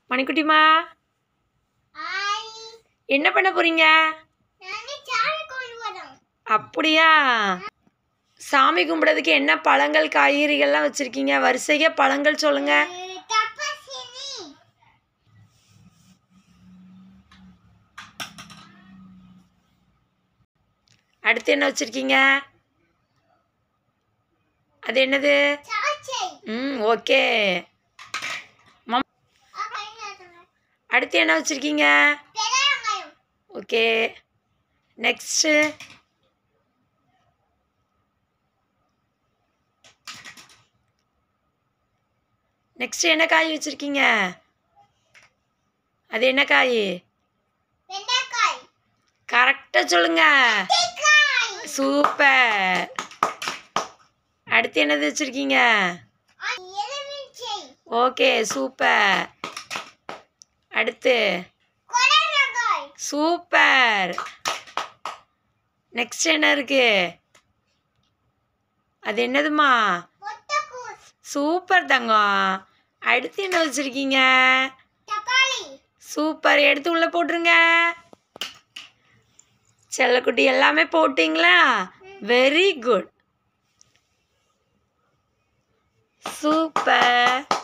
மணிக்குட்டிமா ஆய் என்ன பண்ண போறீங்க நானே சாரு கொண்டு வரோம் அப்படியா சாமி கும்பிடுறதுக்கு என்ன பழங்கள் காய்கறிகள்லாம் வச்சிருக்கீங்க வரிசையா பழங்கள் சொல்லுங்க தப்பசினி அடுத்து என்ன வச்சிருக்கீங்க அது என்னது சாச்சை ம் ஓகே மம் அப்ப என்ன சொல்ற அடுத்து என்ன வச்சிருக்கீங்க பெரியவங்காயம் ஓகே நெக்ஸ்ட்டு நெக்ஸ்ட் என்ன காய் வச்சிருக்கீங்க அது என்ன காய் வெண்டைக்காய் கரெக்டாக சொல்லுங்க தேக்காய் சூப்பர் அடுத்து என்னது வச்சிருக்கீங்க எலுமிச்சை ஓகே சூப்பர் அடுத்து கொடலங்காய் சூப்பர் நெக்ஸ்ட் என்ன இருக்கு அது என்னதுமா முட்டைக்கூஸ் சூப்பர் தங்கம் அடுத்து என்ன வச்சிருக்கீங்க தக்காளி சூப்பர் எடுத்து உள்ள போட்டுருங்க செல்லக்குட்டி எல்லாமே போட்டிங்களா வெரி குட் சூப்பர்